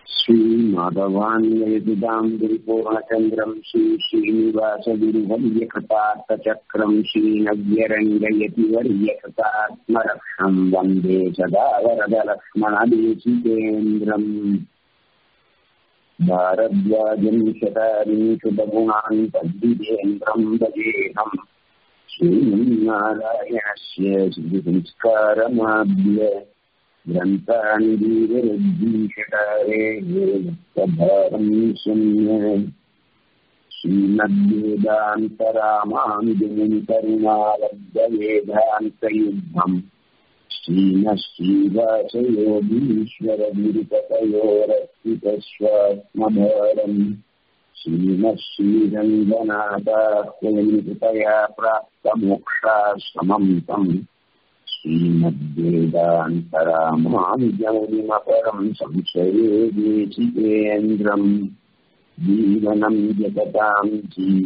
श्रीमाधवान्वयसुदाम्बुरिपूर्णचन्द्रम् श्रीश्रीनिवासगुरुवर्यकृतार्थचक्रम् श्रीनव्यरङ्गयति वर्यकृतात्मरक्षम् वन्दे सदा वरदलक्ष्मणदेशिकेन्द्रम् भारद्वाजम् शतारिंशुतगुणान् तद्विजेन्द्रम् भजेहम् श्रीमन्नारायणस्य श्रीसंस्कारमाद्य ग्रन्थानि वीररुद्धीषकारे भक्तभारं शून्य श्रीमद्वेदान्तरामानुजमुनि करुणालब्धवेदान्तयुद्धम् श्रीमश्रीवासयोगीश्वरविरुपतयोरर्पितस्वात्मभारम् श्रीमः श्रीरङ्गनाथाह्वयनिकृतया प्राप्तमोक्षाश्रमम् तम् श्रीमद्वेदान्तरामानुजमुनिमपरम् संशये देशिकेन्द्रम् जीवनम् जगताम्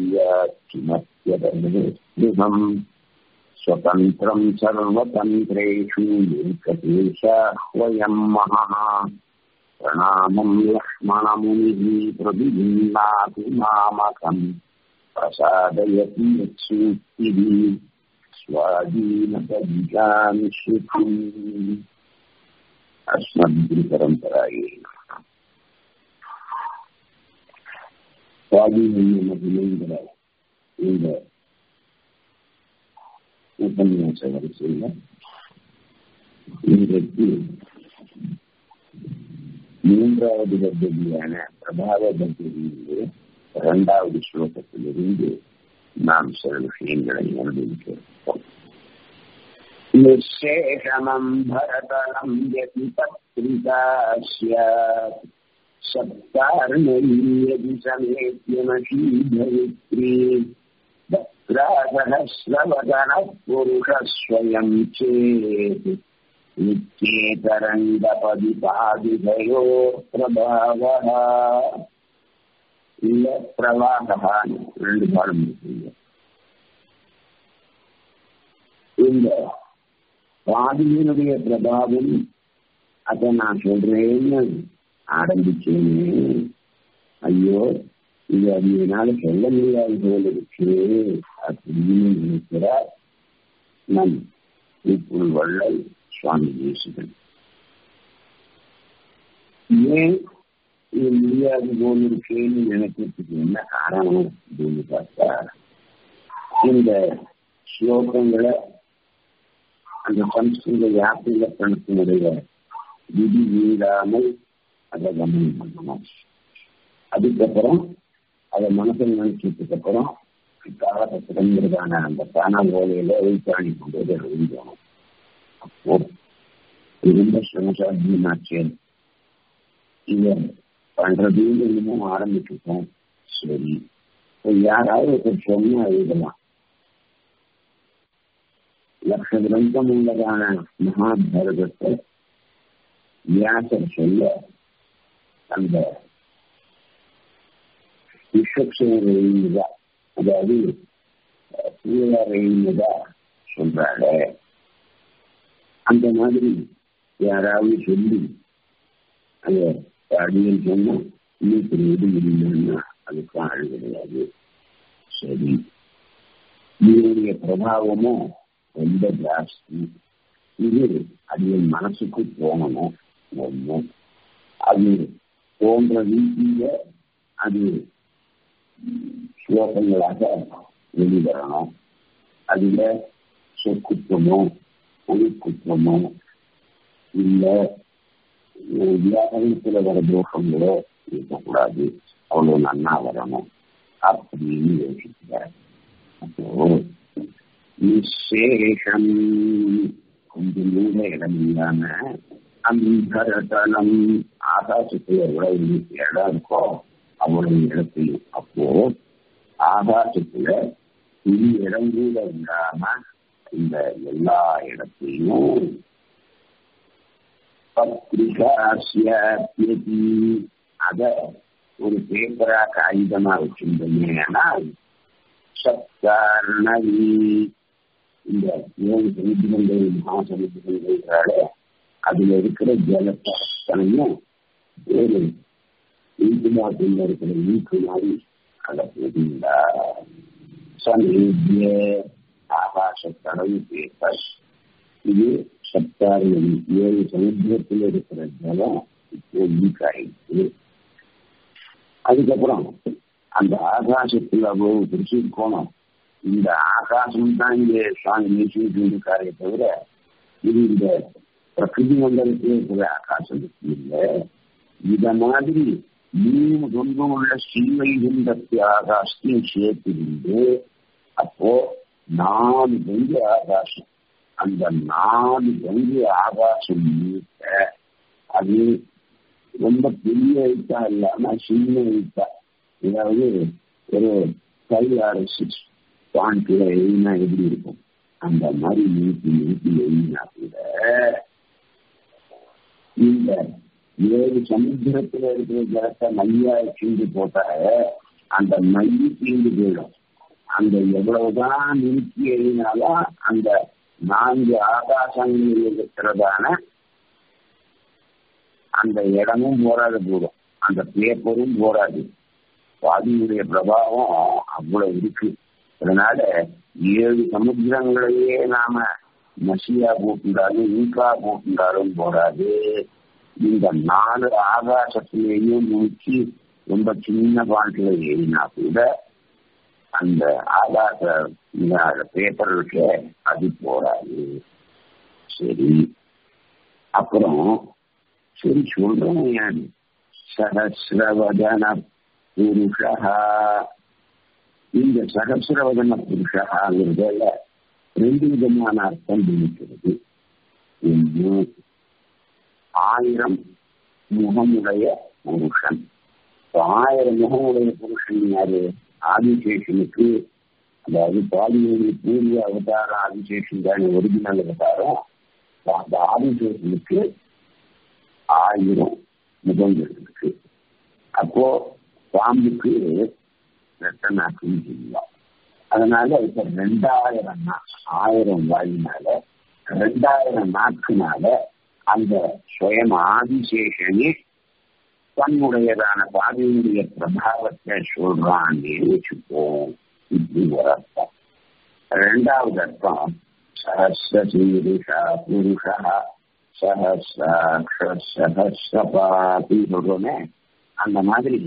जीयात्मत्यदृहम् स्वतन्त्रम् सर्वतन्त्रेषु एकदेशाह्वयम् महः प्रणामम् लक्ष्मणमुनिः प्रतिभिन्नातु मामकम् प्रसादयति यत्सूक्तिः स्वाधीनपञ्चानि श्रुतम् अस्मद्गुरुपरम्परायै சுவாதீனங்கிற இந்த உபன்யாச வரிசையில் இன்றைக்கு மூன்றாவது பദ്ധதியான பிரபாவ பദ്ധதியிலே இரண்டாவது ஸ்லோகத்திலிருந்து நாம் சில விஷயங்களை அனுபவிக்கிறோம் நிஷேஷமம் பரதலம் யதி பத்ரிகா ஸ்யாத் सप्तार्णयीयदि समेत्यमशीधरित्री वक्रासहस्रवदनः पुरुषः स्वयम् चेत् नित्येतरङ्गपदिपादिभयो प्रभावः இல்ல பிரவாகா ரெண்டு பாடம் இருக்குங்க இந்த பாதியினுடைய பிரபாவம் அதை நான் சொல்றேன்னு ஆரம்பிச்சேனே ஐயோ இது அது என்னால சொல்ல முடியாது போல இருக்கு அப்படின்னு நினைக்கிறார் நம் இப்புள் வள்ளல் சுவாமி தேசிகன் ஏன் இது முடியாது போல இருக்கேன்னு நினைக்கிறதுக்கு என்ன காரணம் அப்படின்னு பார்த்தா இந்த ஸ்லோகங்களை அந்த சம்ஸ்கிருத வியாபில கணக்கினுடைய விதி வீழாமல் அதை கவனம் பண்ணணும் அதுக்கப்புறம் அதை மனசில் நினைச்சதுக்கு அப்புறம் காலகட்டங்கிறதான அந்த தான ஓலையில வைத்தாணி கொண்டு அதை எழுதணும் அப்போ ரொம்ப சிரமசாத்தியமாச்சு இதை பண்றதுன்னு இன்னமும் ஆரம்பிச்சிருக்கோம் சரி யாராவது ஒருத்தர் சொன்னா எழுதலாம் லட்ச கிரந்தம் உள்ளதான மகாபாரதத்தை வியாசர் சொல்ல அந்த விஸ்வக்ஷேதா அதாவது சூழறையுதா சொல்றாங்க அந்த மாதிரி யாராவது சொல்லி அத அடியில் சொன்னா இன்னைக்கு எது இல்லைன்னா அதுக்கும் அழு கிடையாது சரி இதனுடைய பிரபாவமும் ரொம்ப ஜாஸ்தி இது அடியின் மனசுக்கு போகணும் ஒன்று அது போன்ற ரீதியில அது ஸ்லோகங்களாக வெளிவரணும் அதுல சொற்குற்றமோ ஒளிக்குற்றமோ இல்ல வியாகரணத்துல வர தோஷங்களோ இருக்கக்கூடாது அவ்வளவு நன்னா வரணும் அப்படின்னு யோசிக்கிறார் அப்போ நிசேஷம் கொஞ்சம் கூட இடம் இல்லாம அந்தரதனம் ஆகாசத்துல எவ்வளவு இடம் இருக்கோ அவ்வளவு இடத்தையும் அப்போ ஆகாசத்துல இது இடம் கூட இல்லாம இந்த எல்லா இடத்தையும் பத்திரிகாசியி அத ஒரு பேப்பரா காகிதமா வச்சிருந்தோம்னா சத்தாரணவி இந்த ஏழு சமுத்திரங்கள் மகாசமுத்திரங்கள் அதுல இருக்கிற ஜலத்தை அத்தனையும் ஒரு பட்டுமாட்டில் இருக்கிற ஈக்கு மாதிரி அதை புரிந்தா சமீபிய ஆகாச கடவு பேப்பர் இது சப்தாரியம் ஏழு சமுத்திரத்தில் இருக்கிற ஜலம் இப்போ ஈக்காயிடுச்சு அதுக்கப்புறம் அந்த ஆகாசத்தில் அவ்வளவு பிடிச்சிருக்கணும் இந்த ஆகாசம் தான் இங்கே சுவாமி பேசிட்டு இருக்காரே தவிர இது இந்த பிரகிருதி மண்டலத்தில் இருக்கிற ஆகாசம் இல்லை இத மாதிரி மூணு சொந்தம் உள்ள ஸ்ரீவைகுண்டத்து ஆகாசத்தையும் சேர்த்திருந்து அப்போ நாலு பங்கு ஆகாசம் அந்த நாலு பங்கு ஆகாசம் முழுக்க அது ரொம்ப பெரிய எழுத்தா இல்லாம சின்ன எழுத்தா அதாவது ஒரு ஃபைவ் ஆர் சிக்ஸ் பாயிண்ட்ல எழுதினா எப்படி இருக்கும் அந்த மாதிரி நீட்டி நீட்டி எழுதினா கூட இந்த ஏழு சமுத்திரத்துல இருக்கிற ஜலத்தை மையா சீண்டு போட்டா அந்த மைய சீண்டு போயிடும் அந்த எவ்வளவுதான் நிறுத்தி எழுதினாலும் அந்த நான்கு ஆகாசங்களில் இருக்கிறதான அந்த இடமும் போராது போடும் அந்த பேப்பரும் போராது சுவாதியுடைய பிரபாவம் அவ்வளவு இருக்கு அதனால ஏழு சமுத்திரங்களையே நாம மசியா போட்டுண்டாலும் ஈக்கா போட்டுண்டாலும் போராது இந்த நாலு ஆகாசத்திலேயும் நோக்கி ரொம்ப சின்ன பாட்டில் ஏறினா கூட அந்த ஆகாச பேப்பர் இருக்க அது போராது சரி அப்புறம் சரி சொல்றேன் ஏன் சகசிரவதன புருஷா இந்த சகசிரவதன புருஷாங்கிறதுல ரெண்டு விதமான அர்த்தம் இருக்கிறது ஒன்று ஆயிரம் முகமுடைய புருஷன் ஆயிரம் முகமுடைய புருஷன் யாரு ஆதிசேஷனுக்கு அதாவது பாலியுடைய பூர்வ அவதார ஆதிசேஷன் தானே ஒரிஜினல் அவதாரம் அந்த ஆதிசேஷனுக்கு ஆயிரம் முகங்கள் இருக்கு அப்போ பாம்புக்கு ரெட்டனாக்குன்னு சொல்லலாம் அதனால இப்ப ரெண்டாயிரம் ஆயிரம் வாயினால ரெண்டாயிரம் நாக்குனால அந்த சுயம் ஆதிசேஷனே தன்னுடையதான பாதையினுடைய பிரபாவத்தை சொல்றான்னு வச்சுப்போம் இப்படி ஒரு அர்த்தம் ரெண்டாவது அர்த்தம் சஹசிரசீருஷா புருஷா சஹசிராட்ச சஹசிரபாதி சொல்றோமே அந்த மாதிரி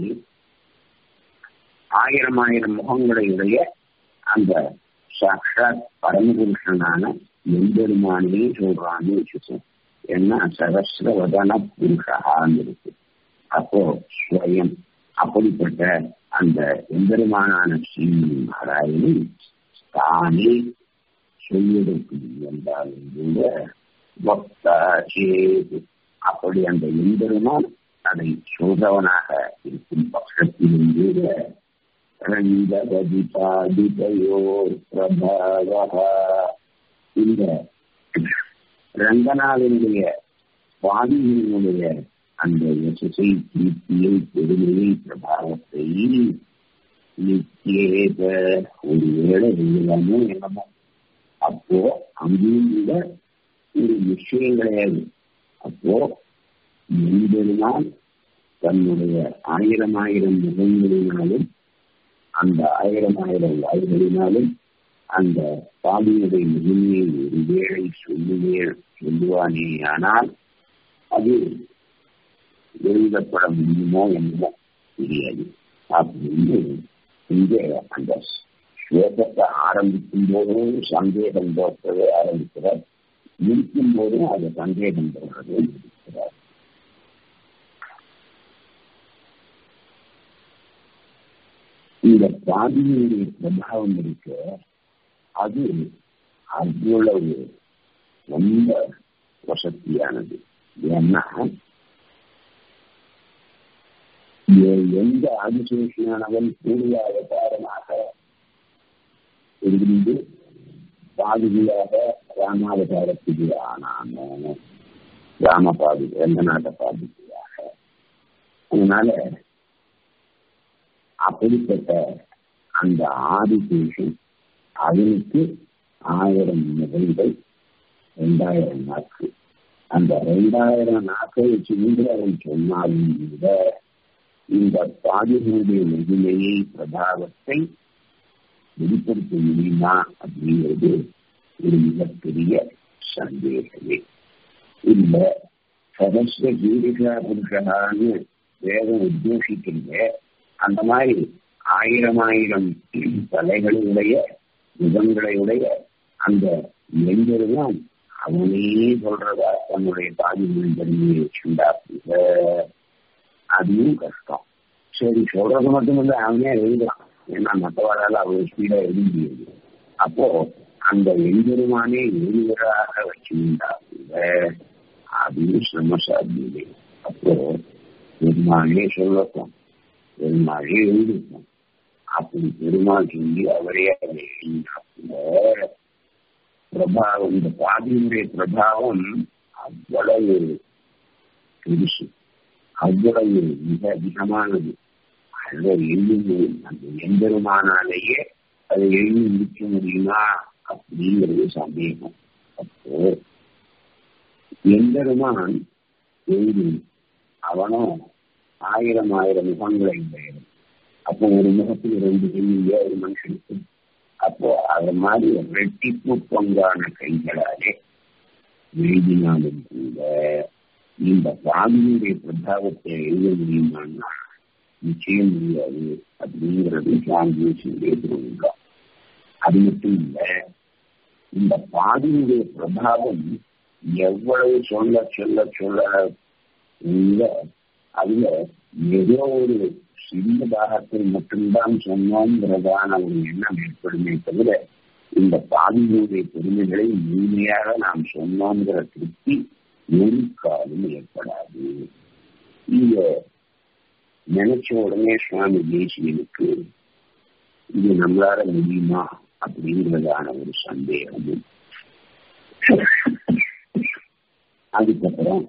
ஆயிரம் ஆயிரம் முகங்களுடைய அந்த சாட்சாத் பரமபுருஷனான எம்பெருமானே சொல்றான்னு வச்சுக்கோம் ஏன்னா சகசிரவதன புருஷான்னு இருக்கு அப்போ ஸ்வயம் அப்படிப்பட்ட அந்த எம்பெருமானான ஸ்ரீ நாராயணி தானே சொல்லியதற்கு என்றாலும் கூட பக்தாச்சேது அப்படி அந்த எம்பெருமான் அதை சொல்றவனாக இருக்கும் பட்சத்திலும் கூட ரங்கபதிபாதிபயோர் பிரபாவா இந்த ரங்கநாதனுடைய சுவாமியினுடைய அந்த யசை கீர்த்தியை பெருமையை பிரபாவத்தை நிச்சேத ஒருவேளை எல்லாமே என்னமோ அப்போ அங்கேயும் கூட ஒரு விஷயம் கிடையாது அப்போ எம்பெருமான் தன்னுடைய ஆயிரம் ஆயிரம் முகங்களினாலும் அந்த ஆயிரம் ஆயிரம் வாய்களினாலும் அந்த பாவியுடைய முகமையை ஒருவேளை சொல்லுவே சொல்லுவானே ஆனால் அது எழுதப்பட முடியுமோ என்னமோ தெரியாது அப்படின்னு இங்கே அந்த ஸ்லோகத்தை ஆரம்பிக்கும் போதும் சந்தேகம் தோற்றவே ஆரம்பிக்கிறார் இருக்கும் போதும் அது சந்தேகம் தோன்றதே இருக்கிறார் இந்த பாதியினுடைய பிரபாவம் இருக்கு அது அவ்வளவு ரொம்ப வசதியானது ஏன்னா எந்த ஆதிசேஷனானவன் கூடிய அவதாரமாக இருந்து பாதுகையாக ராமாவதாரத்துக்கு ஆனானோ ராம பாது ரங்கநாத பாதுகையாக அதனால அப்படிப்பட்ட அந்த ஆதிசேஷன் அவனுக்கு ஆயிரம் முகங்கள் ரெண்டாயிரம் நாக்கு அந்த ரெண்டாயிரம் நாக்கை வச்சு அவன் சொன்னாலும் கூட இந்த பாதிகளுடைய மகிமையை பிரபாவத்தை வெளிப்படுத்த முடியுமா அப்படிங்கிறது ஒரு மிகப்பெரிய சந்தேகமே இல்ல சதஸ்வ ஜீவிகா புருஷகான்னு வேதம் உத்தேசிக்கிறது அந்த மாதிரி ஆயிரம் ஆயிரம் தலைகளுடைய முகங்களையுடைய அந்த எங்கெல்லாம் அவனே சொல்றதா தன்னுடைய தாதிகளின் தன்மையை வச்சுண்டாப்புங்க அதுவும் கஷ்டம் சரி சொல்றது மட்டுமில்ல அவனே எழுதலாம் ஏன்னா மற்றவரால் அவ்வளவு ஸ்பீடா எழுத முடியாது அப்போ அந்த எம்பெருமானே எழுதுவராக வச்சிருந்தாப்புங்க அதுவும் சிரம சாத்தியமே அப்போ பெருமாளே சொல்லட்டும் பெருமாளே எழுதிருக்கும் அப்படி பெருமாள் சொல்லி அவரே அதை எழுதினாப்புல பிரபாவம் இந்த பாதியினுடைய பிரபாவம் அவ்வளவு பெருசு அவ்வளவு மிக அதிகமானது அதை எழுதி அந்த எம்பெருமானாலேயே அதை எழுதி முடிக்க முடியுமா அப்படிங்கிறது சந்தேகம் அப்போ எம்பெருமான் எழுதி அவனும் ஆயிரம் ஆயிரம் முகங்களை உடையவன் அப்போ ஒரு முகத்தில் ரெண்டு கையில் ஏழு மனுஷனுக்கு அப்போ அது மாதிரி ரெட்டிப்பு பங்கான கைகளாலே எழுதினாலும் கூட இந்த பாதியுடைய பிரபாவத்தை எழுத முடியுமான்னா நிச்சயம் முடியாது அப்படிங்கிறது சுவாமியுடைய திருவிழா அது மட்டும் இல்ல இந்த பாதியுடைய பிரபாவம் எவ்வளவு சொல்ல சொல்ல சொல்ல இல்ல அதுல ஏதோ ஒரு சிறிய பாகத்தை மட்டும்தான் சொன்னோங்கிறதான ஒரு எண்ணம் ஏற்படுமே தவிர இந்த பாதியினுடைய பெருமைகளை முழுமையாக நாம் சொன்னோங்கிற திருப்தி ஒரு காலம் ஏற்படாது இத நினைச்ச உடனே சுவாமி தேசியனுக்கு இது நம்மளால முடியுமா அப்படிங்கிறதான ஒரு சந்தேகமும் அதுக்கப்புறம்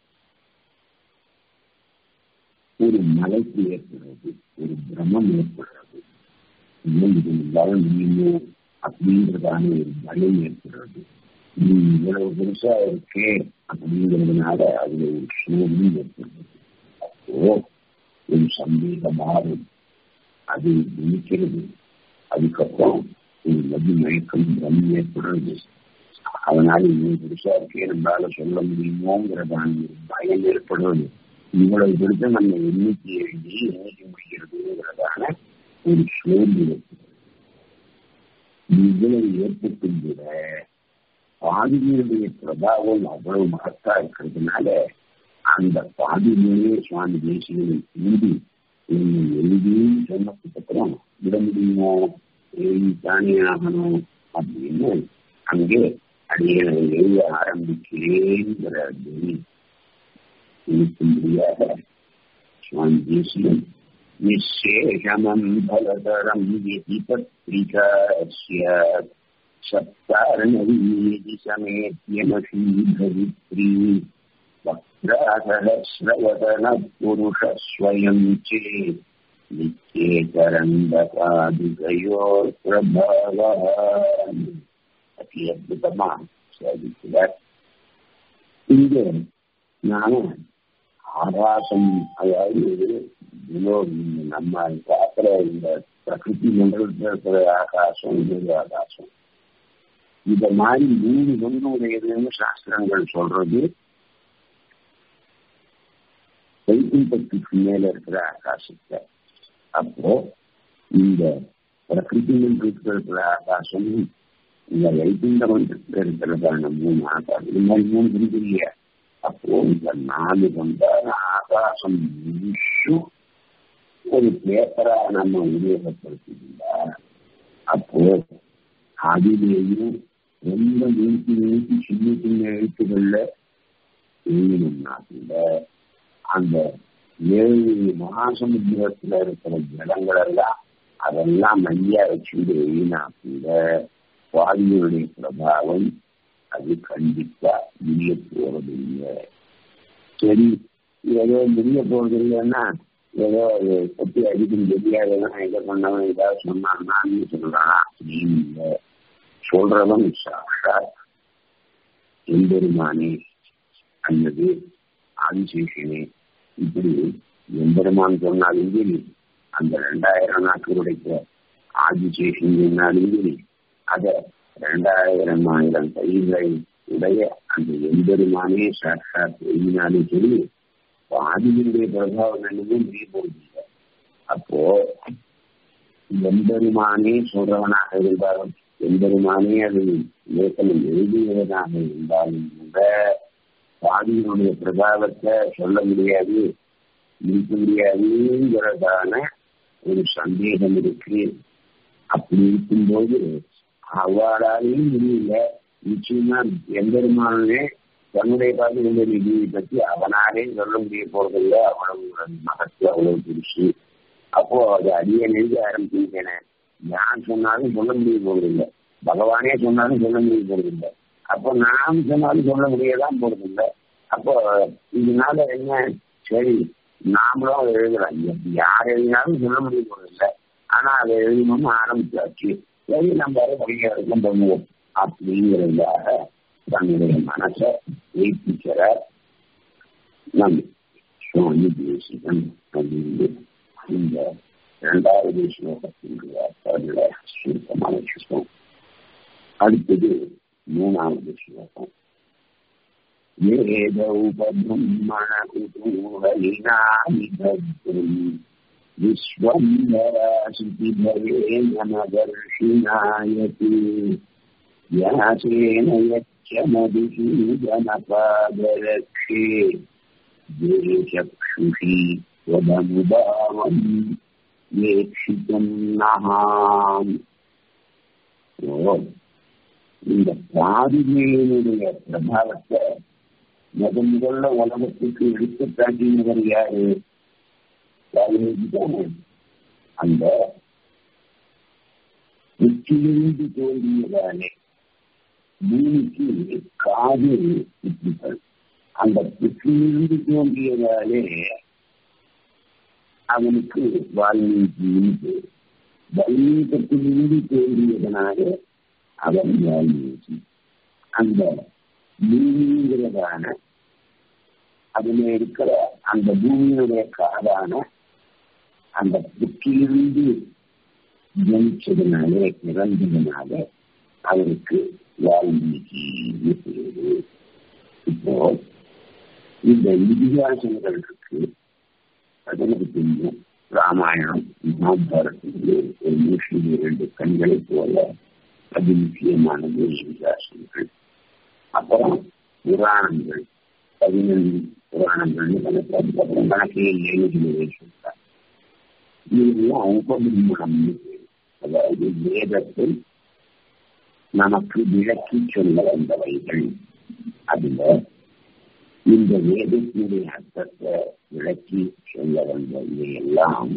ஒரு மலைக்கு ஏற்படுறது ஒரு பிரமம் ஏற்படுறது இன்னும் இது இல்லாத முடியுமோ அப்படிங்கிறதான ஒரு பயம் ஏற்படுறது இது இவ்வளவு பெருசா இருக்கே அப்படிங்கிறதுனால அதுல ஒரு சூழ்நிலை ஏற்படுறது அப்போ ஒரு சந்தேகமாகும் அது நினைக்கிறது அதுக்கப்புறம் ஒரு மதி மயக்கம் பயம் ஏற்படுறது அதனால இன்னும் பெருசா இருக்கே நம்மளால சொல்ல முடியுமோங்கிறதான ஒரு பயம் ஏற்படுறது இவ்வளவு பெருச நம்ம எண்ணிக்கை எழுதி எண்ணிக்க முடிகிறதுங்கிறதான ஒரு சோர்வு இவ்வளவு ஏற்பட்டும் கூட பாதிரியுடைய பிரபாவம் அவ்வளவு மகத்தா இருக்கிறதுனால அந்த பாதிரியே சுவாமி தேசியனை தீண்டி என்னை எழுதின்னு சொன்னதுக்கு அப்புறம் விட முடியுமோ எழுதித்தானே ஆகணும் அப்படின்னு அங்கே அடியனை எழுத ஆரம்பிக்கிறேங்கிற இருக்கும்படியாக சுவாமி தேசியம் நிச்சேஷமம் பலதரம் யதி பத்ரிகாஸ்ய சப்தாரணவீதி சமேத்யமசீபவித்ரி வக்ராசகஸ்ரவதன புருஷஸ்வயம் சே நிச்சேகரந்தபாதிகையோர் பிரபாவ அதி அற்புதமா சாதிக்கிறார் இங்கே நானும் ஆகாசம் அதாவது நம்ம பார்க்கிற இந்த பிரகிருதி மண்டலத்தில் இருக்கிற ஆகாசம் இது ஆகாசம் இத மாதிரி மூணு ஒன்று உடையதுன்னு சாஸ்திரங்கள் சொல்றது வைகுண்டத்துக்கு மேல இருக்கிற ஆகாசத்தை அப்போ இந்த பிரகிருதி மண்டலத்தில் இருக்கிற ஆகாசம் இந்த வைகுண்ட மண்டலத்தில் இருக்கிறதான மூணு ஆகாசம் இது மாதிரி மூணு பிரிவு அப்போ இந்த நாலு கொண்டான ஆகாசம் முழுசும் ஒரு பேப்பரா நம்ம உபயோகப்படுத்திருந்தா அப்போ அதிலேயும் ரொம்ப நீட்டி நீட்டி சின்ன சின்ன எழுத்துக்கள்ல எழுதணும்னா கூட அந்த ஏழு மகாசமுத்திரத்துல இருக்கிற ஜலங்கள் எல்லாம் அதெல்லாம் மையா வச்சுட்டு எழுதினா கூட சுவாமியுடைய பிரபாவம் அது கண்டிப்பா முடிய போறது இல்லை சரி ஏதோ முடிய போறது இல்லைன்னா ஏதோ கொட்டி அடிக்கும் தெரியாதவன் இதை பண்ணவன் ஏதாவது சொன்னான்னு சொல்றான் அப்படின்னு இல்லை சொல்றவன் சாட்சாத் எம்பெருமானே அல்லது ஆதிசேஷனே இப்படி எம்பெருமான் சொன்னாலும் சரி அந்த ரெண்டாயிரம் நாட்களுடைய ஆதிசேஷன் சொன்னாலும் சரி அத ரெண்டாயிரம் ஆயிரம் கைகளை உடைய அந்த எம்பெருமானே சாட்சாத் எழுதினாலும் சரி ஆதியினுடைய பிரபாவம் என்னமோ முடிய போவதில்லை அப்போ எம்பெருமானே சொல்றவனாக இருந்தாலும் எம்பெருமானே அது லேசனம் எழுதுகிறவனாக இருந்தாலும் கூட சாதியினுடைய பிரபாவத்தை சொல்ல முடியாது இருக்க முடியாதுங்கிறதான ஒரு சந்தேகம் இருக்கு அப்படி இருக்கும்போது அவளாலையும் முடியல நிச்சயமா எம்பெருமானே தன்னுடைய பாதுகாப்பு நிதியை பற்றி அவனாலே சொல்ல முடிய போறதில்லை அவ்வளவு மகத்து அவ்வளவு பிடிச்சு அப்போ அது அடிய எழுத ஆரம்பிச்சிருக்கேன் நான் சொன்னாலும் சொல்ல முடிய போறதில்லை பகவானே சொன்னாலும் சொல்ல முடிய போறதில்லை அப்போ நான் சொன்னாலும் சொல்ல முடியதான் போறதில்லை அப்போ இதனால என்ன சரி நாமளும் அதை எழுதலாம் யார் எழுதினாலும் சொல்ல முடிய போறதில்லை ஆனா அதை எழுதணும்னு ஆரம்பிச்சாச்சு சரி நம்ம அதை படிக்கிறதுக்கும் பண்ணுவோம் அப்படிங்கிறதாக தன்னுடைய மனசை வைத்திக்கிற நம் சுவாமி தேசிகன் அப்படின்னு இந்த இரண்டாவது ஸ்லோகத்தினுடைய அர்த்தங்களை சுருக்கமாக வச்சுக்கோம் அடுத்தது மூணாவது ஸ்லோகம் வேதௌபபிரம்மண குதூகலினாதிபத்ரம் விஸ்வம்பராசிதிபவே நமதர்ஷினாயதி யாசேன यच्छमधिसूदनपादरक्षे देशक्षुषि त्वदनुभावम् ஏட்சிக்கும் நகாம் இந்த பாதிமையினுடைய பிரபாவத்தை முதன் முதல்ல உலகத்துக்கு எடுத்து காட்டினவர் யாரு அந்த உச்சிலிருந்து தோன்றியதானே பூமிக்கு காது புற்றுகள் அந்த புற்றிலிருந்து தோன்றியதாலே அவனுக்கு வால்மீகியின் பேர் வைணீகத்திலிருந்து தோன்றியதனால அவன் வால்மீகி அந்த பூமிங்கிறதான அதுல இருக்கிற அந்த பூமியினுடைய காதான அந்த புற்றிலிருந்து ஜனிச்சதுனாலே பிறந்ததுனால அவருக்கு வால்மீகி பேரு இப்போ இந்த இதிகாசங்கள் இருக்கு அதற்கு தெரியும் ராமாயணம் மகாபாரதம் இரண்டு கண்களை போல அது முக்கியமானது இதிகாசங்கள் அப்புறம் புராணங்கள் பதினஞ்சு புராணங்கள்னு கணக்கு அதுக்கப்புறம் கணக்கே இல்லைன்னு சொல்றாங்க இதெல்லாம் உபபிரமணம்னு அதாவது வேதத்தை நமக்கு விளக்கி சொல்ல வந்தவைகள் அதுல இந்த வேதத்தினுடைய அர்த்தத்தை விளக்கி சொல்ல வந்தவை எல்லாம்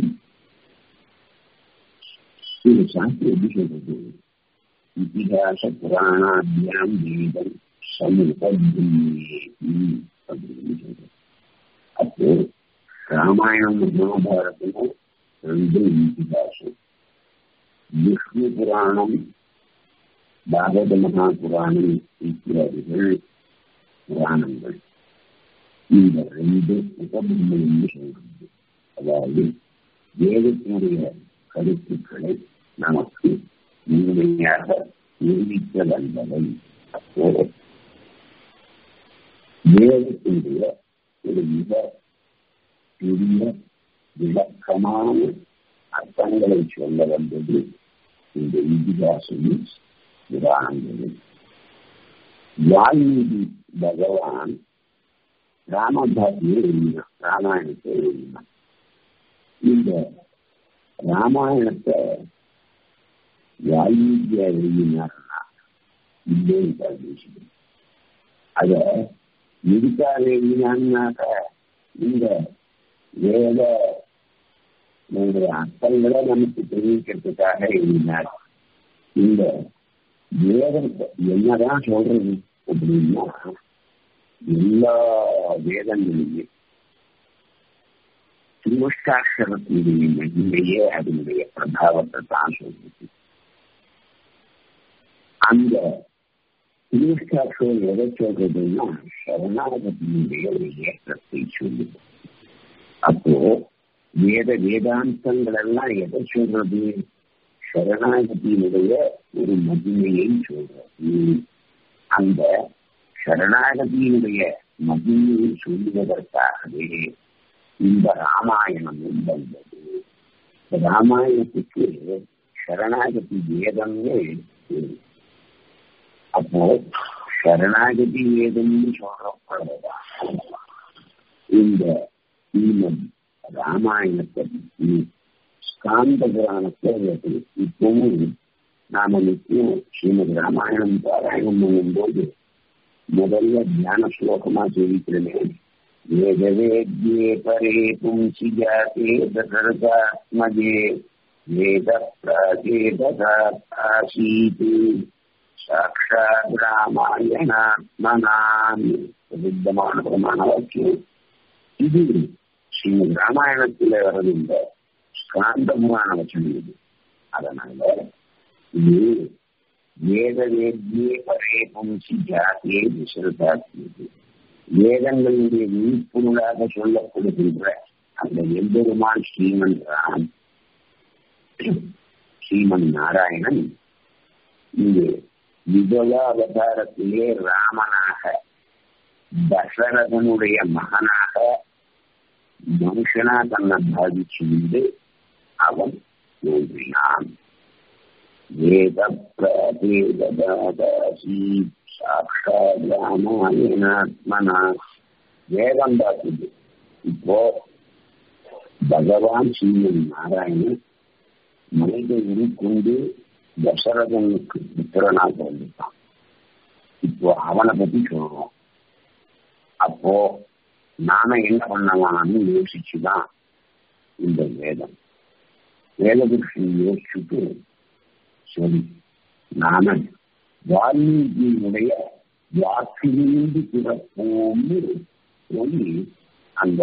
இது சாஸ்திரம் எப்படி சொல்றது இதிகாச புராணாபியாம் வேதம் சமுபேதி அப்படின்னு சொல்றது அப்போ ராமாயணம் மகாபாரதமும் ரெண்டு இதிகாசம் விஷ்ணு புராணம் பாகவத மகாபுராணம் இத்தியாதிகள் புராணங்கள் இந்த ரெண்டு உபபிரம்மம் என்று சொல்றது அதாவது வேதத்தினுடைய கருத்துக்களை நமக்கு முழுமையாக நிரூபிக்க வந்தவை அப்போ வேதத்தினுடைய ஒரு மிக பெரிய விளக்கமான அர்த்தங்களை சொல்ல வந்தது இந்த இதிகாசமும் புராணங்களும் வால்மீகி பகவான் ராமபாரதியை எழுதினான் ராமாயணத்தை எழுதினான் இந்த ராமாயணத்தை வால்மீகியா எழுதினார்னா இல்லைன்னு பேசுகிறேன் அத எதுக்காக எழுதினான்னாக்க இந்த வேத அர்த்தங்களை நமக்கு தெரிவிக்கிறதுக்காக எழுதினார் இந்த வேதத்தை என்னதான் சொல்றது அப்படின்னா எல்லா வேதங்களிலுமே திருஷ்டாட்சரத்தினுடைய மகிமையே அதனுடைய பிரபாவத்தை தான் சொல்றது அந்த திருஷ்டாட்சரம் எதை சொல்றதுன்னா சரணாகத்தினுடைய ஒரு ஏற்றத்தை சொல்லுது அப்போ வேத வேதாந்தங்கள் எல்லாம் எதை சொல்றது சரணாகதியினுடைய ஒரு மகிமையை சொல்றது அந்த சரணாகதியினுடைய மகிமையை சொல்லுவதற்காகவே இந்த ராமாயணமும் வந்தது ராமாயணத்துக்கு சரணாகதி வேதம்னு அப்போ சரணாகதி வேதம்னு சொல்றப்பதான் இந்த ஸ்ரீமத் ராமாயணத்தை பற்றி ஸ்காந்த புராணத்தை இப்பவும் நாம நிச்சயம் ஸ்ரீமத் ராமாயணம் பாராயணம் பண்ணும்போது முதல்ல தியான ஸ்லோகமா ஜெயிக்கிறேனே வேதவேத்யே பரே பும்சி ஜாதே தசரதாத்மஜே வேத பிராச்சேதீத் சாட்சாத் ராமாயணாத்மனாம் பிரசித்தமான பிரமாண வாக்கியம் இது ஸ்ரீமத் ராமாயணத்துல வர்றது இந்த ஸ்காந்த புராண வச்சனம் இது அதனால இது வேத வேத்யே பரே பும்சி ஜாத்தியே விசரதாத்தியது வேதங்களுடைய விழிப்புணராக சொல்லப்படுகின்ற அந்த எம்பெருமான் ஸ்ரீமன் ராம் ஸ்ரீமன் நாராயணன் இங்கு விபவ அவதாரத்திலே ராமனாக தசரதனுடைய மகனாக மனுஷனா தன்னை பாதிச்சு அவன் தோன்றினான் வேத பிரதேதாசி சாட்சாத் ராமாயணாத்மனா வேதம் பார்க்குது இப்போ பகவான் ஸ்ரீமன் நாராயணன் மனித உருக்கொண்டு தசரதனுக்கு புத்திரனா பிறந்துட்டான் இப்போ அவனை பத்தி சொல்றோம் அப்போ நாம என்ன பண்ணலாம்னு யோசிச்சுதான் இந்த வேதம் வேதபுருஷன் யோசிச்சுட்டு சரி நாம வால்மீகியினுடைய வாக்கிலிருந்து பிறப்போம்னு சொல்லி அந்த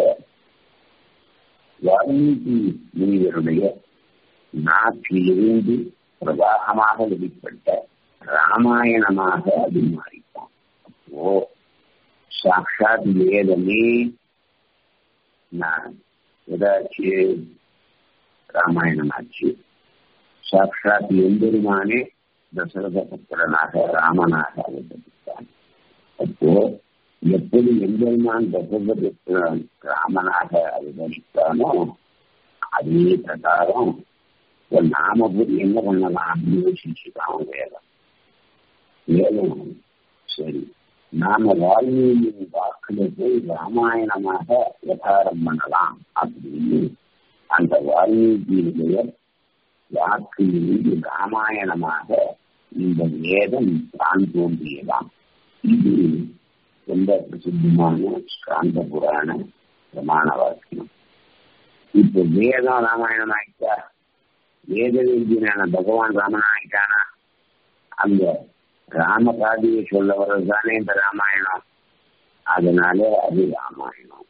வால்மீகி முனிவருடைய நாட்டிலிருந்து பிரவாகமாக வெளிப்பட்ட ராமாயணமாக அது மாறித்தான் அப்போ சாட்சாத் வேதமே நான் ஏதாச்சும் ராமாயணமாச்சு சாட்சாத் எம்பெருமானே தசரத புத்திரனாக ராமனாக அவதரித்தான் அப்போ எப்படி எம்பெருமான் தசரத புத்திரன் ராமனாக அவதரித்தானோ அதே பிரகாரம் நாம போய் என்ன பண்ணலாம் யோசிச்சுதான் வேதம் வேதம் சரி நாம வால்மீகியின் வாக்குல போய் ராமாயணமாக விவகாரம் பண்ணலாம் அப்படின்னு அந்த வால்மீகியினுடைய வாக்கிலிருந்து ராமாயணமாக இந்த வேதம் தான் தோன்றியதாம் இது ரொம்ப பிரசித்தமான ஸ்காந்த புராண பிரமாண வாக்கியம் இப்ப வேதம் ராமாயணம் ஆயிட்டா வேத வேதியனான பகவான் ராமன் ஆயிட்டானா அந்த ராம காதியை சொல்ல வர்றது தானே இந்த ராமாயணம் அதனால அது ராமாயணம்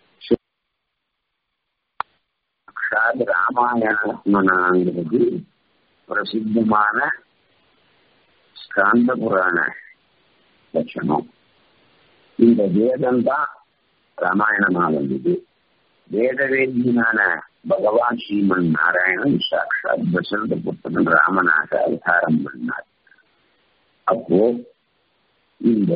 சாத் ராமாயணங்கிறது பிரசித்தமான ஸ்காந்த புராண லட்சணம் இந்த வேதம் தான் ராமாயணமா வந்தது வேத வேதியனான பகவான் ஸ்ரீமன் நாராயணன் சாட்சாத் தசரத புத்தன் ராமனாக அவதாரம் பண்ணார் அப்போ இந்த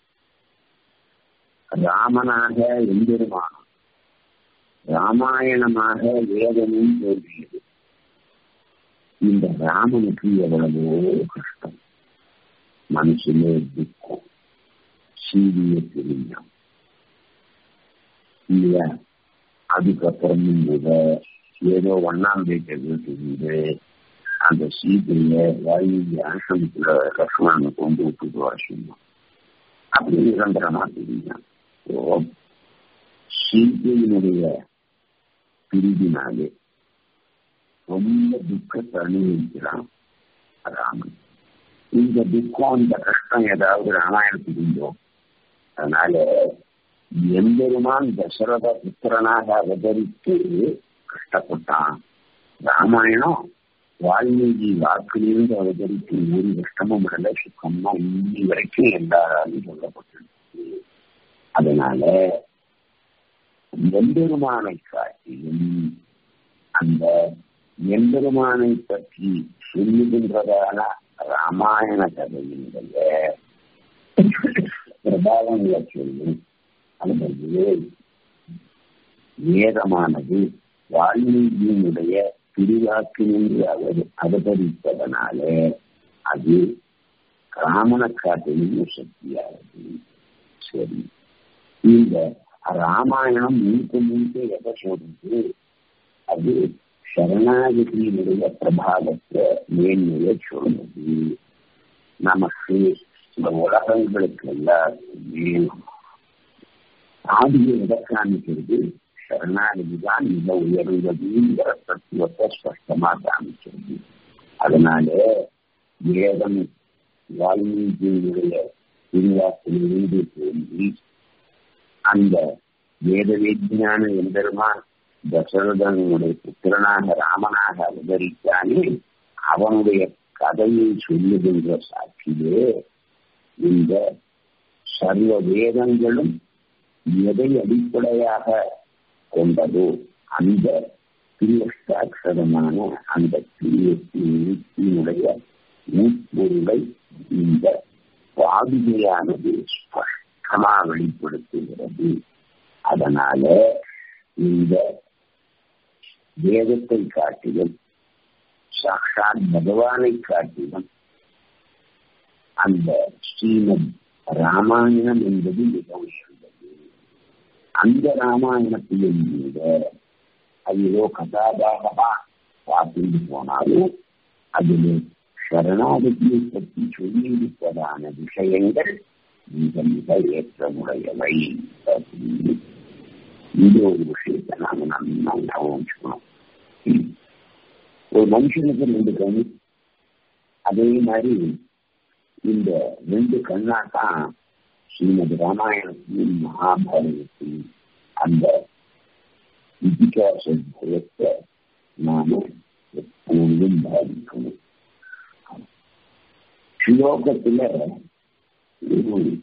ராமனாக எம்பெருமானம் ராமாயணமாக வேதமும் தோன்றியது இந்த ராமனுக்கு எவ்வளவோ கஷ்டம் மனுஷனே துக்கம் சீரிய தெரியும் இல்லையா அதுக்கப்புறமும் கூட ஏதோ ஒன்னாம் தேதி தெரியுது அந்த சீதைய வாயு ஆசிரமத்துல லக்ஷ்மணனை கொண்டு விட்டுட்டு வர சொன்னான் அப்படி நிரந்தரமா தெரியும் சீதையினுடைய பிரிவினாலே ரொம்ப துக்கத்தை அனுபவிக்கிறான் ராமன் இந்த துக்கம் இந்த கஷ்டம் ஏதாவது ராமாயணத்துக்கு இருந்தோ அதனால எம்பெருமான் தசரத புத்திரனாக அவதரித்து கஷ்டப்பட்டான் ராமாயணம் வால்மீகி வாக்கிலிருந்து அவதரித்து ஒரு கஷ்டமும் விடல சுத்தமா இன்னி வரைக்கும் எல்லாராலும் சொல்லப்பட்டிருக்கு அதனால எம்பெருமானை காட்டிலும் அந்த எம்பெருமானை பற்றி சொல்லுகின்றதான ராமாயண கதையினுடைய பிரபாவங்களை சொல்லும் அந்த வேதமானது வால்மீகியினுடைய திருவாக்கினின்று அவர் அவதரிப்பதனாலே அது ராமனை காட்டிலும் சக்தியானது சரி இந்த ராமாயணம் முழுக்க முழுக்க எதை சொல்றது அது சரணாகதியினுடைய பிரபாவத்தை மேன்மையை சொல்றது நமக்கு இந்த உலகங்களுக்கு எல்லாருக்குமே ஆதியை எதை காமிக்கிறது சரணாகதி தான் மிக உயர்ந்ததுங்கிற தத்துவத்தை ஸ்பஷ்டமா காமிக்கிறது அதனால வேதம் வால்மீகியினுடைய திருவாக்கிலிருந்து தோன்றி அந்த வேத விஞ்ஞான எம்பெருமான் தசரதனுடைய புத்திரனாக ராமனாக அவதரித்தானே அவனுடைய கதையை சொல்லுகின்ற சாட்சியே இந்த சர்வ வேதங்களும் எதை அடிப்படையாக கொண்டதோ அந்த திருஷ்டாட்சரமான அந்த திருத்தினுடைய உட்பொருளை இந்த பாதுகையானது ஸ்பஷ்டமா வெளிப்படுத்துகிறது அதனால இந்த வேதத்தை காட்டிலும் சாட்சாத் பகவானை காட்டிலும் அந்த ஸ்ரீமத் ராமாயணம் என்பது மிக உயர்ந்தது அந்த ராமாயணத்திலும் கூட அது ஏதோ கதாபாகமா பார்த்துட்டு போனாலும் அதில் சரணாகதியை பற்றி சொல்லியிருப்பதான விஷயங்கள் மிக மிக ஏற்றமுடையவை அப்படின்னு இந்த ஒரு விஷயத்தை நாம நம்ம ஞாபகம் வச்சுக்கணும் ஒரு மனுஷனுக்கு ரெண்டு கண் அதே மாதிரி இந்த ரெண்டு கண்ணா தான் ஸ்ரீமதி ராமாயணத்தையும் மகாபாரதத்தையும் அந்த இதிகாச பயத்தை நாம எப்பொழுதும் பாதிக்கணும் ஸ்லோகத்துல ஒரு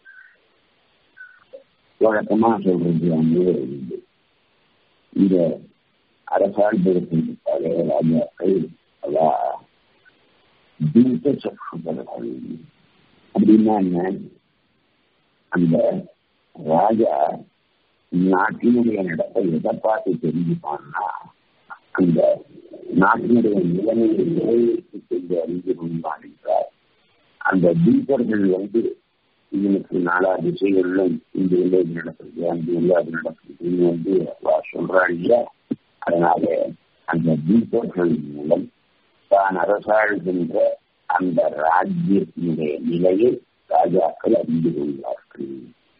வழக்கமா சொல்றது அங்கே இருந்து இந்த அரசாண்டத்தின் பழைய ராஜாக்கள் அவா தூத்த சக்ஷுபர்கள் அப்படின்னா என்ன அந்த ராஜா நாட்டினுடைய நடத்தை எதை பார்த்து தெரிஞ்சுப்பான்னா அந்த நாட்டினுடைய நிலைமையை நிறைவேற்றி சென்று அறிந்து கொண்டான் என்றார் அந்த தீபர்கள் வந்து இவனுக்கு நாலா திசைகளிலும் இந்த இல்லை இது நடக்குது அந்த இல்லை அது நடக்குது வந்து சொல்றான் இல்லையா அதனால அந்த தீபர்கள் மூலம் தான் அரசாழ்கின்ற அந்த ராஜ்யத்தினுடைய நிலையை ராஜாக்கள் அறிந்து கொள்வார்கள்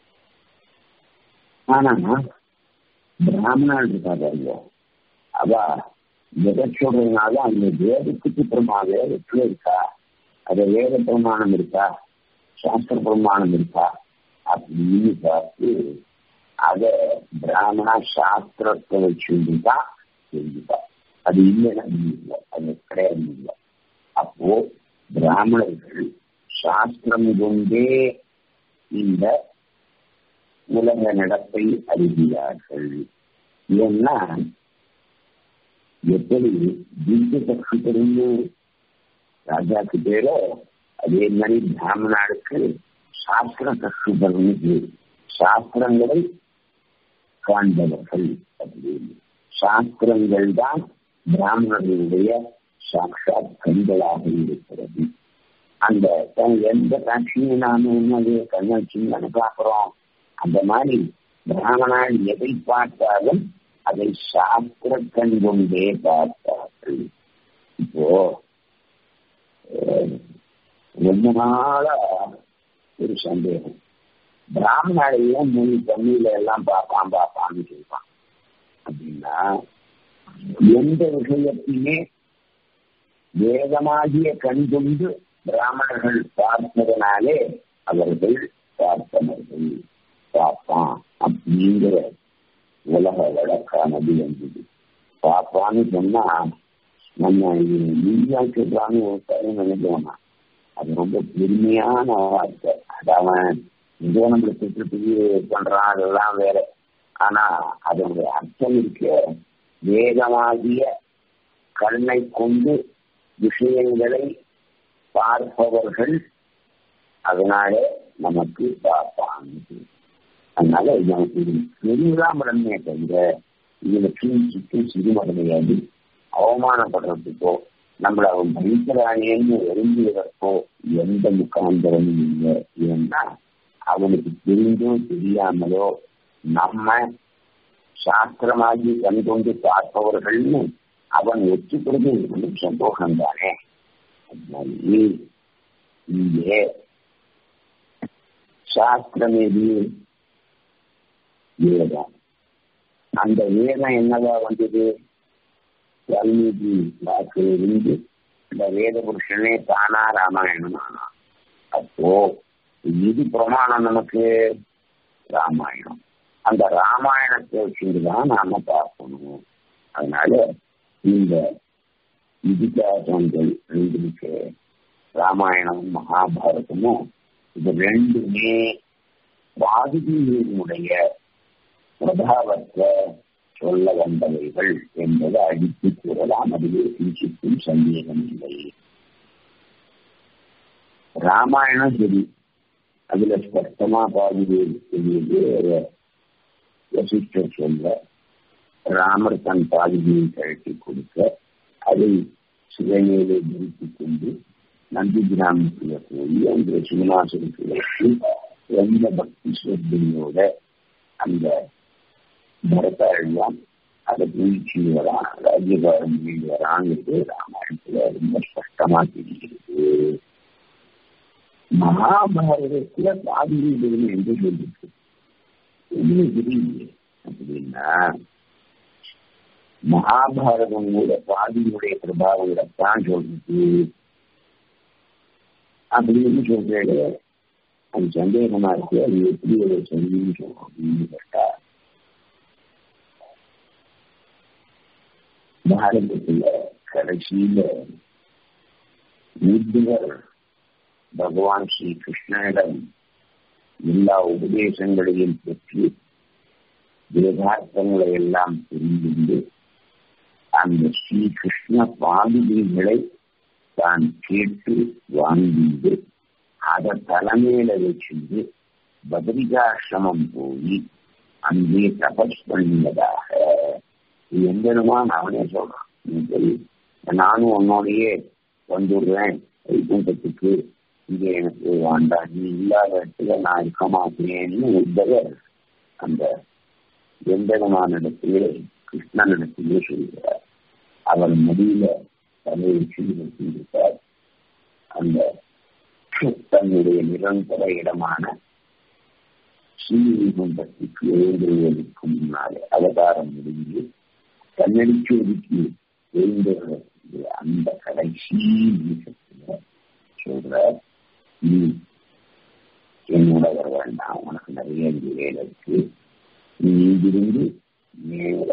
ஆனா பிராமணால் இருக்காங்க அவ எதை சொல்றதுனால அந்த வேதத்துக்கு பிரமா வேதத்துல இருக்கா அது வேத பிரமாணம் இருக்கா சாஸ்திர பிரமாணம் இருக்கா அப்படின்னு பார்த்து அத பிராமணா சாஸ்திரத்தை வச்சுதான் தெரிஞ்சுப்பா அது இல்லைன்னா இல்லை அது கிடையாது இல்லை அப்போ பிராமணர்கள் சாஸ்திரம் கொண்டே இந்த உலக நடப்பை அறிகிறார்கள் ஏன்னா எப்படி திவ்ய சக்தி தெரிஞ்சு ராஜாக்கு பேரோ அதே மாதிரி பிராமணாளுக்கு சாஸ்திர கஷ்டப்படும் பேர் சாஸ்திரங்களை காண்பவர்கள் அப்படின்னு சாஸ்திரங்கள் தான் பிராமணர்களுடைய சாட்சாத் கண்களாக இருக்கிறது அந்த எந்த காட்சியும் நாம என்னது கண்ணாட்சின்னு பார்க்கிறோம் அந்த மாதிரி பிராமணால் எதை பார்த்தாலும் அதை சாஸ்திர கண் கொண்டே பார்த்தார்கள் இப்போ ரொம்ப நாளா ஒரு சந்தேகம் பிராமணாலையும் மொழி தமிழ்ல எல்லாம் பார்ப்பான் பார்ப்பான்னு சொல்லுவான் அப்படின்னா எந்த விஷயத்தையுமே வேதமாகிய கண் கொண்டு பிராமணர்கள் பார்த்ததனாலே அவர்கள் பார்த்தனர்கள் பார்ப்பான் அப்படிங்கிற உலக வழக்கானது வந்தது பார்ப்பான்னு சொன்னா நம்ம இந்தியா சொல்றான்னு ஒரு தரம் நினைக்கணுமா அது ரொம்ப பெருமையான வார்த்தை அது அவன் இங்கே நம்மளுக்கு திருப்பி பண்றான் அதெல்லாம் வேற ஆனா அதனுடைய அர்த்தம் இருக்க வேகமாகிய கண்ணை கொண்டு விஷயங்களை பார்ப்பவர்கள் அதனாலே நமக்கு பார்ப்பாங்க அதனால நமக்கு இது பெரியதான் பிரம்மையை தவிர இதுல கீழ்ச்சிக்கு சிறுமடையாது அவமானப்படுறதுக்கோ நம்மளை அவன் பயங்கரானேன்னு விரும்புவதற்கோ எந்த முக்காந்தரமும் இல்லை ஏன்னா அவனுக்கு தெரிந்தோ தெரியாமலோ நம்ம சாஸ்திரமாகி கண்கொண்டு பார்ப்பவர்கள்னு அவன் ஒத்துக்கிறது நமக்கு சந்தோஷம் தானே அதனால இங்கே சாஸ்திரம் எது வேதம் அந்த வேதம் என்னவா வந்தது வால்மீகி வாக்கில் இருந்து இந்த வேத புருஷனே தானா ராமாயணம் ஆனா அப்போ இது பிரமாணம் நமக்கு ராமாயணம் அந்த ராமாயணத்தை வச்சுதான் நாம பார்க்கணும் அதனால இந்த இதிகாசங்கள் ரெண்டுக்கு ராமாயணமும் மகாபாரதமும் இது ரெண்டுமே பாதிரியினுடைய பிரபாவத்தை சொல்ல வந்தவைகள் என்பதை அடித்து கூறலாம் அதிலே கிஞ்சிக்கும் சந்தேகம் இல்லை ராமாயணம் சரி அதுல ஸ்பஷ்டமா பாதிரி தெரியுது வசிஷ்டர் சொல்ல ராமர் தன் பாதிரியை கழட்டி கொடுக்க அதை சிவனையிலே நிறுத்திக் கொண்டு நந்தி கிராமத்துல போய் அந்த சிவனாசனுக்கு வச்சு எந்த பக்தி ஸ்ரத்தையோட அந்த பரதாழ்வான் அதை வீழ்ச்சி வரான் ராஜ்யபாரம் வீழ் வராங்கிறது ராமாயணத்துல ரொம்ப ஸ்பஷ்டமா தெரிகிறது மகாபாரதத்துல பாதிரிகள் என்று சொல்லிருக்கு ஒன்றும் தெரியல அப்படின்னா மகாபாரதம் கூட பாதியினுடைய பிரபாவங்களைத்தான் சொல்றது அப்படின்னு சொல்றது அது சந்தேகமா இருக்கு அது எப்படி ஒரு சந்தேகம் அப்படின்னு கேட்டா பாரதத்துல கடைசியில புத்தர் பகவான் ஸ்ரீ கிருஷ்ணனிடம் எல்லா உபதேசங்களையும் பெற்று வேதார்த்தங்களை எல்லாம் புரிந்து அந்த ஸ்ரீ கிருஷ்ண பாதுகைகளை தான் கேட்டு வாங்கிட்டு அதை தலைமையில வச்சுட்டு பத்ரிகாசிரமம் போய் அங்கே தபஸ் பண்ணியதாக எந்தனுமான் அவனே சொல்றான் நீ போய் நானும் உன்னோடையே வந்துடுறேன் வைகுண்டத்துக்கு இங்க எனக்கு வேண்டாம் நீ இல்லாத இடத்துல நான் இருக்க மாட்டேன்னு உத்தவர் அந்த எந்தனமான இடத்திலே கிருஷ்ணனிடத்திலே சொல்கிறார் அவர் முடியல தலைவச்சு வச்சிருக்கார் அந்த தன்னுடைய நிரந்தர இடமான ஸ்ரீவைகுண்டத்துக்கு எழுந்துவதற்கு முன்னாலே அவதாரம் முடிஞ்சு கண்ணடிச்சு ஒதுக்கி எழுந்துள்ள அந்த கடைசி நிமிஷத்துல சொல்ற நீ என்னோட வர வேண்டாம் உனக்கு நிறைய வேலை இருக்கு நீ இங்கிருந்து நேர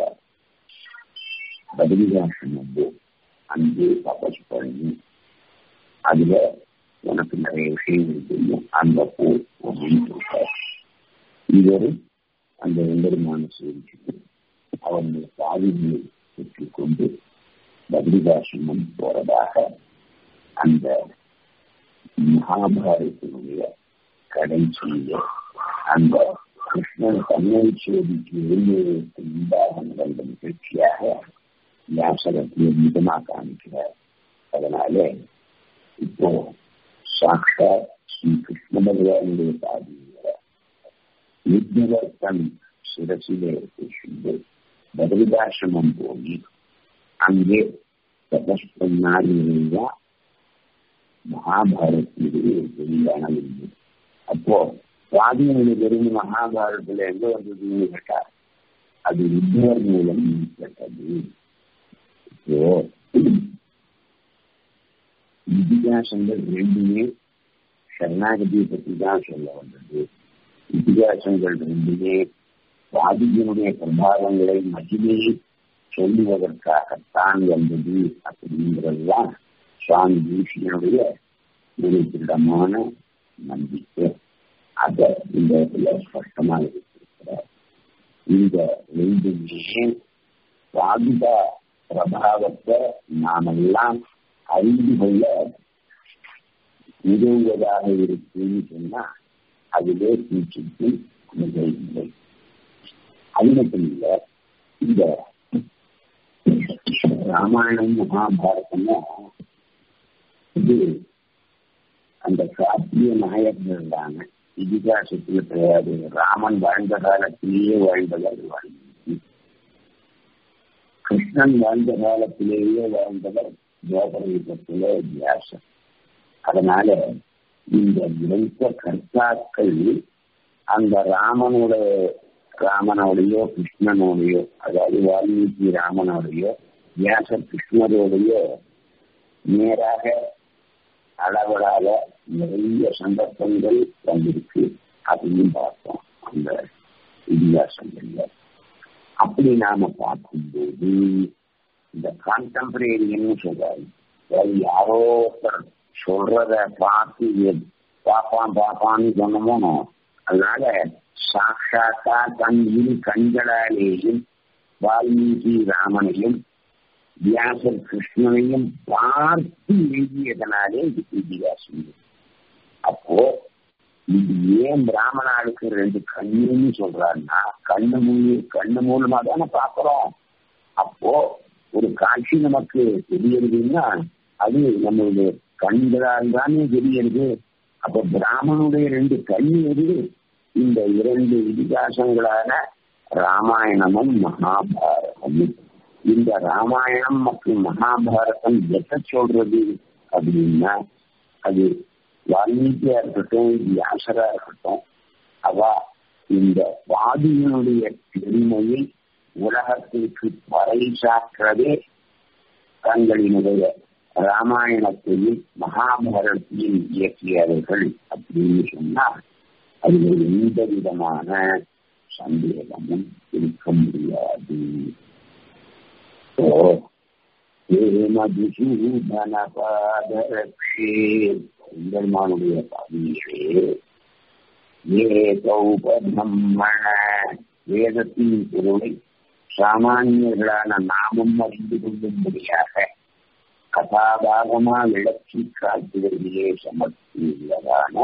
பதிலிகாசம் வந்து அங்கே தபஸ் பண்ணி அதுல உனக்கு நிறைய விஷயங்கள் தெரியும் அந்த போ அப்படின்னு சொல்றார் இவர் அந்த எம்பெருமான சேவிச்சு அவனுடைய பாதிகளை பெற்றுக் கொண்டு பதிலிகாசிரமம் போறதாக அந்த மகாபாரதத்தினுடைய கடைசியில அந்த கிருஷ்ணன் தன்னை சோதிக்கு எழுந்துவதற்கு முன்பாக நடந்த நிகழ்ச்சியாக வியாசகத்தை மிதமா காமிக்கிறார் அதனால இப்போ சாட்சா ஸ்ரீ கிருஷ்ண பகவானுடைய பாதியில யுத்தவர் தன் சிரசிலே பேசுந்து பதிரிதாசிரமம் போய் அங்கே தபஸ் பண்ணாருன்னா மகாபாரத்தினுடைய வெளியான அப்போ சுவாதியினுடைய பெருமை மகாபாரதத்துல எங்க வந்ததுன்னு கேட்டா அது யுத்தவர் மூலம் ஏற்பட்டது இப்போ இதிகாசங்கள் ரெண்டுமே சரணாகதியை பற்றி தான் சொல்ல வந்தது இதிகாசங்கள் ரெண்டுமே சுவாதியினுடைய பிரபாவங்களை மகிமையை சொல்லுவதற்காகத்தான் வந்தது அப்படிங்கிறதுதான் சுவாமி தேசியனுடைய ஒரு திருடமான நம்பிக்கை அதை இந்த இடத்துல ஸ்பஷ்டமாக இருக்கிறார் இந்த ரெண்டுமே பாதுகா பிரபாவத்தை நாமெல்லாம் அறிந்து கொள்ள உதவுவதாக இருக்குன்னு சொன்னா அதுவே பூச்சிக்கு மிக இல்லை அது மட்டும் இல்ல இந்த ராமாயணம் மகாபாரதமும் இது அந்த சாத்திய நாயகர்கள் தானே இதிகாசத்துல கிடையாது ராமன் வாழ்ந்த காலத்திலேயே வாழ்ந்தவர் வால்மீகி கிருஷ்ணன் வாழ்ந்த காலத்திலேயே வாழ்ந்தவர் கோபரயுகத்திலே வியாசர் அதனால இந்த கிரந்த கர்த்தாக்கள் அந்த ராமனோட ராமனோடையோ கிருஷ்ணனோடையோ அதாவது வால்மீகி ராமனோடையோ வியாசர் கிருஷ்ணரோடையோ நேராக அளவலாக நிறைய சந்தர்ப்பங்கள் வந்திருக்கு அதையும் பார்த்தோம் அந்த இதிகாசங்கள்ல அப்படி நாம பார்க்கும்போது இந்த கான்டெம்பரரின்னு சொல்றாரு அதாவது யாரோ ஒருத்தர் சொல்றத பார்த்து பாப்பான் பாப்பான்னு சொன்னமோ அதனால சாட்சாத்தா தன் இரு கண்களாலேயும் வால்மீகி ராமனையும் வியாசர் கிருஷ்ணனையும் பார்த்து எழுதியதனாலே இது இதிகாசம் அப்போ இது ஏன் பிராமணாளுக்கு ரெண்டு கண்ணுன்னு சொல்றாருன்னா கண்ணு மூலி கண்ணு மூலமா தானே பாக்குறோம் அப்போ ஒரு காட்சி நமக்கு தெரியறதுன்னா அது நம்மளுடைய கண்களால் தானே தெரியறது அப்ப பிராமணுடைய ரெண்டு கண்ணு எது இந்த இரண்டு இதிகாசங்களான ராமாயணமும் மகாபாரதமும் இந்த ராமாயணம் மற்றும் மகாபாரதம் எதை சொல்றது அப்படின்னா அது வால்மீகியா இருக்கட்டும் வியாசரா இருக்கட்டும் அவ இந்த வாதியினுடைய பெருமையை உலகத்திற்கு பறைசாற்றவே தங்களினுடைய ராமாயணத்தையும் மகாபாரதத்தையும் இயக்கியவர்கள் அப்படின்னு சொன்னால் அதில் எந்த விதமான சந்தேகமும் இருக்க முடியாது மதுசூதனபாதரக்ஷே பெருமானுடைய பாதியிலே ஏகௌபம்மண வேதத்தின் பொருளை சாமானியர்களான நாமும் அறிந்து கொள்ளும்படியாக கதாபாகமா விளக்கி காட்டுவதிலே சமர்த்தியுள்ளதான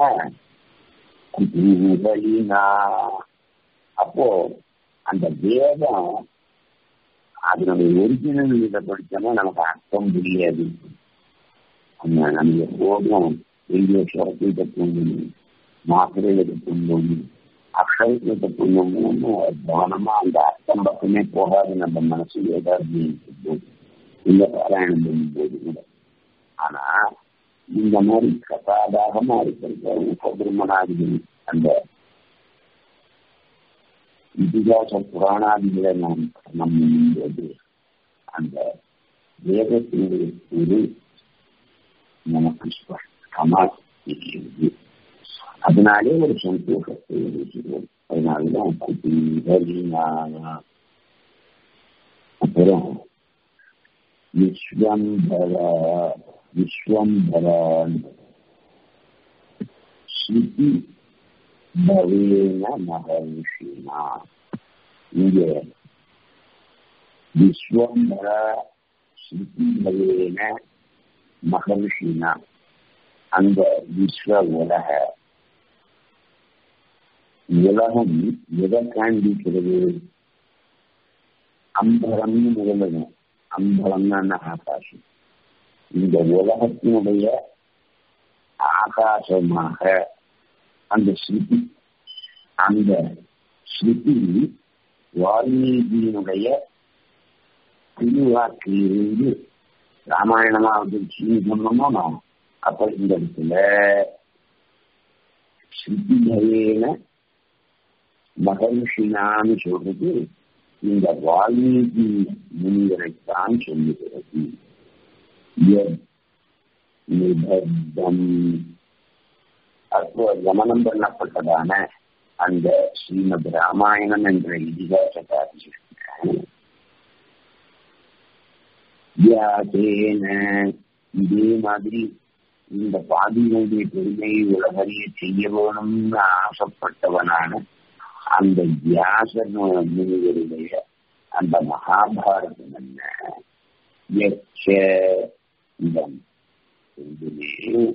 குதூகலினா அப்போ அந்த வேதம் அதனுடைய ஒரிஜினல் இதை படிச்சோம்னா நமக்கு அர்த்தம் புரியாது நம்ம நம்ம எப்போதும் எங்கேயோ சுரத்தை தூங்கணும் மாத்திரையில தூங்கணும் அக்ஷரத்தை தூங்கணும்னு கவனமா அந்த அர்த்தம் பக்கமே போகாது நம்ம மனசு ஏதாவது போது இந்த பாராயணம் பண்ணும்போது கூட ஆனா இந்த மாதிரி கதாதாகமா இருக்கிற உபபிரமணாதிகள் அந்த இதிகாச புராணாதிகளை நாம் நம்பும்போது அந்த வேதத்தினுடைய ஒரு நமக்கு ஸ்பஷ்டமா தெரியுது அதனாலே ஒரு சந்தோஷத்தை இருக்கிறோம் அதனாலதான் குட்டினா அப்புறம் விஸ்வம்பர விஸ்வம்பரான் ஸ்ருதி பவேன மகர்ஷினா இங்க விஸ்வம்பர ஸ்ருதி பவேன மகர்ஷினா அந்த விஸ்வ உலக உலகம் எதை காண்பிக்கிறது அம்பரம்னு முதலணும் அம்பரம்னா ஆகாசம் இந்த உலகத்தினுடைய ஆகாசமாக அந்த ஸ்ருதி அந்த ஸ்ருதி வால்மீகியினுடைய திருவாக்கிலிருந்து ராமாயணமா வந்துருச்சுன்னு சொன்னோமோ நாம் அப்ப இந்த இடத்துல ஸ்ருதிபயேன மகர்ஷினான்னு சொல்றது இந்த வால்மீகி முனிவரைத்தான் சொல்லுகிறது நிபத்தம் அப்போ கமனம் பண்ணப்பட்டதான அந்த ஸ்ரீமத் ராமாயணம் என்ற இதிகாச காரியம் இதே மாதிரி இந்த பாதியினுடைய பெருமையை உலகறிய செய்ய வேணும்னு ஆசைப்பட்டவனான அந்த வியாசர் முனிவருடைய அந்த மகாபாரதம் என்ன எச்ச இதம் ரெண்டுமே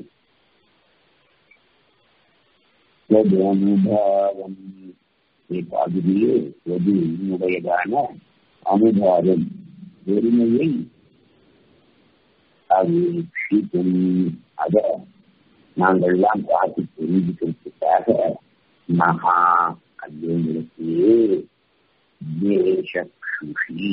எது அனுபாவம் பகுதியே எது என்னுடையதான அனுபாவம் பெருமையை அது க்ஷிக்கும் அத நாங்கள்லாம் பார்த்து தெரிஞ்சுக்கிறதுக்காக மகா அப்படிங்களுக்கு தேசக்ஷுஷி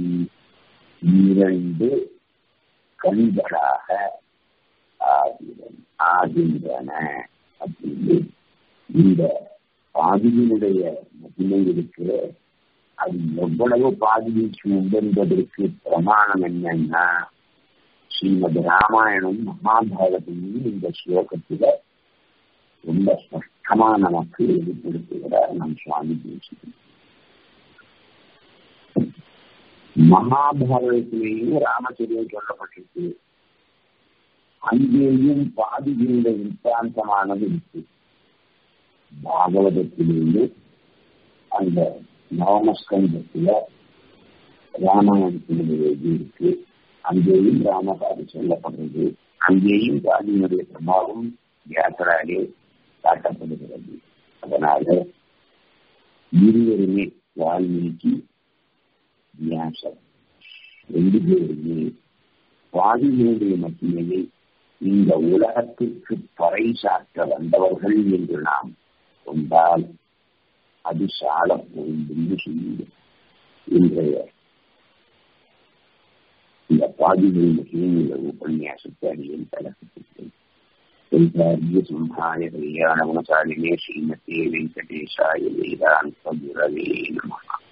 இரண்டு கண்களாக ஆகின்றன ஆகின்றன அப்படின்னு இந்த பாதியினுடைய மகிமை இருக்கிற அது எவ்வளவு பாதிக்கு உடன்பதற்கு பிரமாணம் என்னன்னா ஸ்ரீமத் ராமாயணம் மகாபாரதமும் இந்த ஸ்லோகத்துல ரொம்ப ஸ்பஷ்டமா நமக்கு வெளிப்படுத்துகிறார் நம் சுவாமி தேசிகன் மகாபாரதத்திலேயும் ராமச்சரியம் சொல்லப்பட்டிருக்கு அங்கேயும் பாதிகளுடைய வித்தாந்தமானது இருக்கு பாகவதத்திலேயே அந்த நவமஸ்கந்தத்துல ராமாயணத்தினுடைய இருக்கு அங்கேயும் ராமகாரி சொல்லப்படுறது அங்கேயும் காதியினுடைய பிரபாவம் யாத்திராலே காட்டப்படுகிறது அதனால இருவருமே வால்மீகி வியாசர் ரெண்டு பேருமே பாதியினுடைய மத்திமையை இந்த உலகத்திற்கு பறைசாற்ற வந்தவர்கள் என்று நாம் கொண்டால் அது சால பொருந்தும் சொல்லி இன்றைய இந்த பாதிகள் மகிழ்ந்த உபன்யாசத்தை அடியில் கலக்கப்பட்டேன் संहाय कल्याणगुणशालिने श्रीमते वेङ्कटेशाय वेदान्तगुरवे नमः